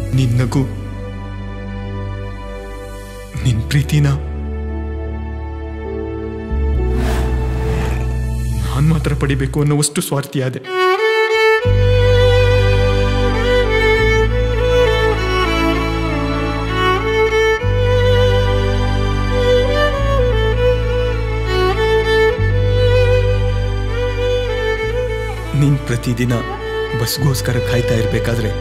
ನಿನ್ ನಗು ನಿನ್ ಪ್ರೀತಿನ ನಾನ್ ಮಾತ್ರ ಪಡಿಬೇಕು ಅನ್ನೋವಷ್ಟು ಸ್ವಾರ್ಥಿಯಾದೆ ನೀನ್ ಪ್ರತಿದಿನ ಬಸ್ಗೋಸ್ಕರ ಕಾಯ್ತಾ ಇರ್ಬೇಕಾದ್ರೆ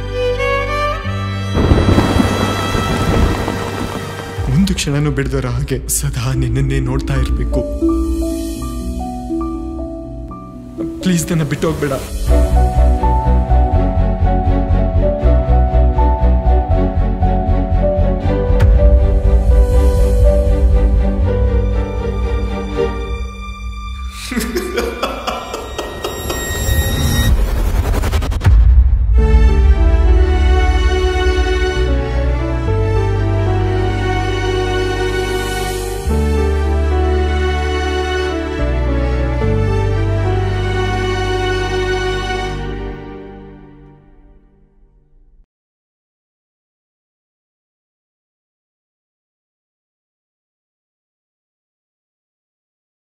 ಒಂದು ಕ್ಷಣನೂ ಬಿಡದರ ಹಾಗೆ ಸದಾ ನಿನ್ನನ್ನೇ ನೋಡ್ತಾ ಇರ್ಬೇಕು ಪ್ಲೀಸ್ ನನ್ನ ಬಿಟ್ಟು ಹೋಗ್ಬೇಡ